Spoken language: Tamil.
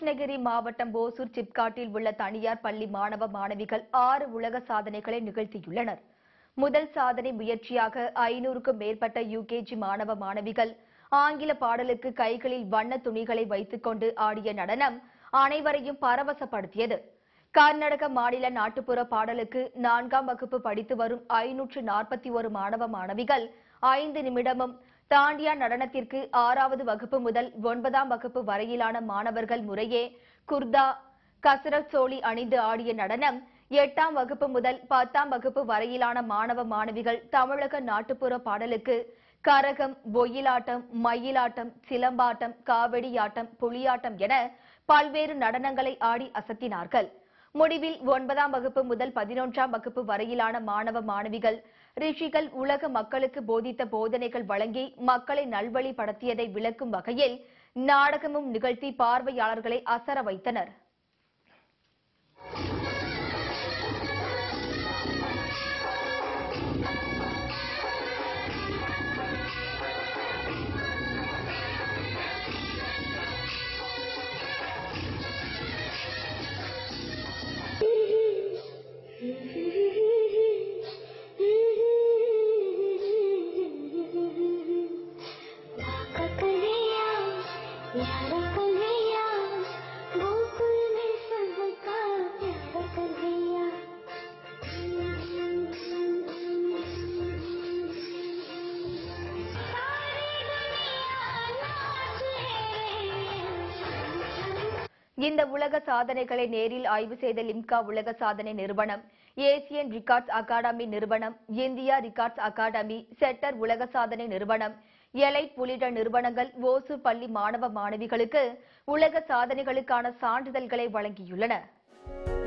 கிருஷ்ணகிரி மாவட்டம் ஓசூர் சிப்காட்டில் உள்ள தனியார் பள்ளி மாணவ மாணவிகள் ஆறு உலக சாதனைகளை நிகழ்த்தியுள்ளனர் முதல் சாதனை முயற்சியாக ஐநூறுக்கும் மேற்பட்ட யுகேஜி மாணவ மாணவிகள் ஆங்கில பாடலுக்கு கைகளில் வண்ண துணிகளை வைத்துக்கொண்டு ஆடிய நடனம் அனைவரையும் பரவசப்படுத்தியது கர்நாடக மாநில நாட்டுப்புற பாடலுக்கு நான்காம் வகுப்பு படித்து வரும் ஐநூற்று நாற்பத்தி ஒரு மாணவ மாணவிகள் ஐந்து நிமிடமும் தாண்டியா நடனத்திற்கு ஆறாவது வகுப்பு முதல் ஒன்பதாம் வகுப்பு வரையிலான மாணவர்கள் முறையே குர்தா கசரத் சோழி அணிந்து ஆடிய நடனம் எட்டாம் வகுப்பு முதல் பத்தாம் வகுப்பு வரையிலான மாணவ மாணவிகள் தமிழக நாட்டுப்புற பாடலுக்கு கரகம் ஒயிலாட்டம் மயிலாட்டம் சிலம்பாட்டம் காவடியாட்டம் புலியாட்டம் என பல்வேறு நடனங்களை ஆடி அசத்தினார்கள் முடிவில் ஒன்பதாம் வகுப்பு முதல் பதினொன்றாம் வகுப்பு வரையிலான மாணவ மாணவிகள் ரிஷிகள் உலக மக்களுக்கு போதித்த போதனைகள் வழங்கி மக்களை நல்வழிப்படுத்தியதை விளக்கும் வகையில் நாடகமும் நிகழ்த்தி பார்வையாளர்களை அசர வைத்தனர் ककलिया यारा कलिया गोकुल में सबका प्यारा कन्हैया सारी दुनिया नाचे இந்த உலக சாதனைகளை நேரில் ஆய்வு செய்த லிம்கா உலக சாதனை நிறுவனம் ஏசியன் ரிகார்ட்ஸ் அகாடமி நிறுவனம் இந்தியா ரிகார்ட்ஸ் அகாடமி செட்டர் உலக சாதனை நிறுவனம் எலைட் உள்ளிட்ட நிறுவனங்கள் ஓசூர் பள்ளி மாணவ மாணவிகளுக்கு உலக சாதனைகளுக்கான சான்றிதழ்களை வழங்கியுள்ளன